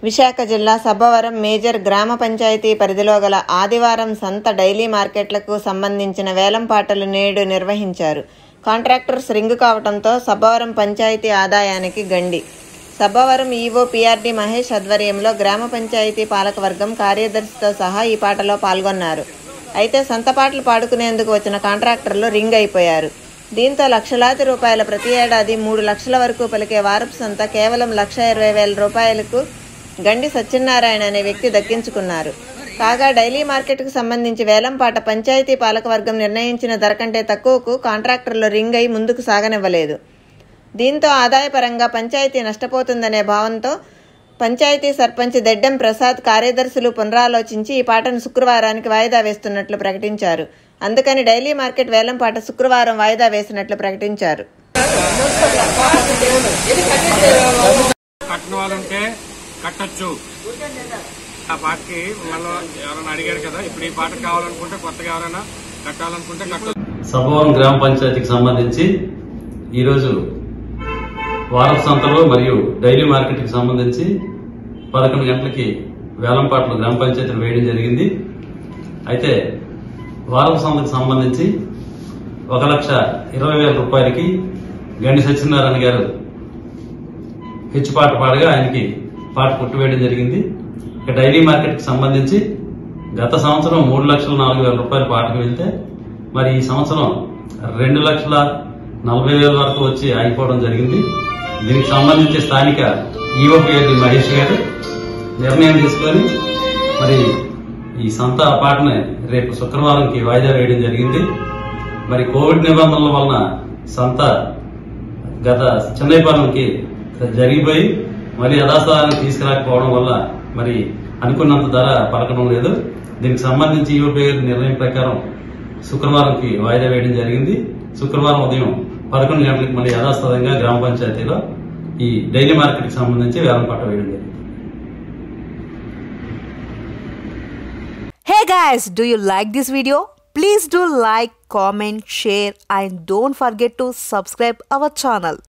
విశాఖ జిల్లా సబ్బవరం మేజర్ గ్రామ పంచాయతీ పరిధిలో గల ఆదివారం సంత డైలీ మార్కెట్లకు సంబంధించిన వేలంపాటలు నేడు నిర్వహించారు కాంట్రాక్టర్స్ రింగు కావడంతో సబ్బవరం పంచాయతీ ఆదాయానికి గండి సబ్బవరం ఈవో పిఆర్డి మహేష్ ఆధ్వర్యంలో గ్రామ పంచాయతీ పాలకవర్గం కార్యదర్శితో సహా ఈ పాటలో పాల్గొన్నారు అయితే సంత పాటలు పాడుకునేందుకు వచ్చిన కాంట్రాక్టర్లు రింగ్ అయిపోయారు దీంతో లక్షలాది రూపాయల ప్రతి ఏడాది మూడు లక్షల వరకు పలికే వారపు సంత కేవలం లక్ష ఇరవై వేల రూపాయలకు గండి సత్యనారాయణ అనే వ్యక్తి దక్కించుకున్నారు కాగా డైలీ మార్కెట్కు సంబంధించి వేలంపాట పంచాయతీ పాలకవర్గం నిర్ణయించిన ధర కంటే తక్కువకు కాంట్రాక్టర్లు రింగ్ అయి ముందుకు సాగనివ్వలేదు దీంతో ఆదాయపరంగా పంచాయతీ నష్టపోతుందనే భావంతో పంచాయతీ సర్పంచ్ దెడ్డెం ప్రసాద్ కార్యదర్శులు పునరాలోచించి ఈ పాటను శుక్రవారానికి వాయిదా వేస్తున్నట్లు ప్రకటించారు అందుకని డైలీ మార్కెట్ వేలంపాట శుక్రవారం వాయిదా వేసినట్లు ప్రకటించారు కట్టిన వాళ్ళు ఉంటే కట్టచ్చు ఆ పాటకి మళ్ళీ ఎవరైనా అడిగారు కదా ఇప్పుడు ఈ పాట కావాలనుకుంటే కొత్తగా ఎవరైనా కట్టాలనుకుంటే కట్టచ్చు సభవరం గ్రామ పంచాయతీకి సంబంధించి ఈరోజు వారపు సంతలు మరియు డైలీ మార్కెట్కి సంబంధించి పదకొండు గంటలకి వేలంపాట్లు గ్రామ పంచాయతీలు వేయడం జరిగింది అయితే వారపు సంతకు సంబంధించి ఒక లక్ష ఇరవై వేల రూపాయలకి గండి సత్యనారాయణ గారు హెచ్చు పాట పాడగా ఆయనకి పాట కొట్టివేయడం జరిగింది ఇక డైలీ మార్కెట్కి సంబంధించి గత సంవత్సరం మూడు లక్షల నాలుగు వేల రూపాయల పాటకు వెళ్తే మరి ఈ సంవత్సరం రెండు లక్షల నలభై వేల వరకు వచ్చి ఆగిపోవడం జరిగింది దీనికి సంబంధించి స్థానిక ఈఓపీఎల్డి మహేష్ గారు నిర్ణయం తీసుకొని మరి ఈ సంత పాటని రేపు శుక్రవారంకి వాయిదా వేయడం జరిగింది మరి కోవిడ్ నిబంధనల వలన సంత గత చెన్నైపాలెంకి జరిగిపోయి మరి యథాస్థానానికి తీసుకురాకపోవడం వల్ల మరి అనుకున్నంత ధర పలకడం లేదు దీనికి సంబంధించి యూపీ నిర్ణయం ప్రకారం శుక్రవారంకి వాయిదా వేయడం జరిగింది శుక్రవారం ఉదయం పదకొండు గంటలకు మళ్ళీ యథాస్థానంగా గ్రామ పంచాయతీలో ఈ డైలీ మార్కెట్కి సంబంధించి వేలం పట్ట వేయడం జరిగింది Hey guys, do you like this video? Please do like, comment, share and don't forget to subscribe our channel.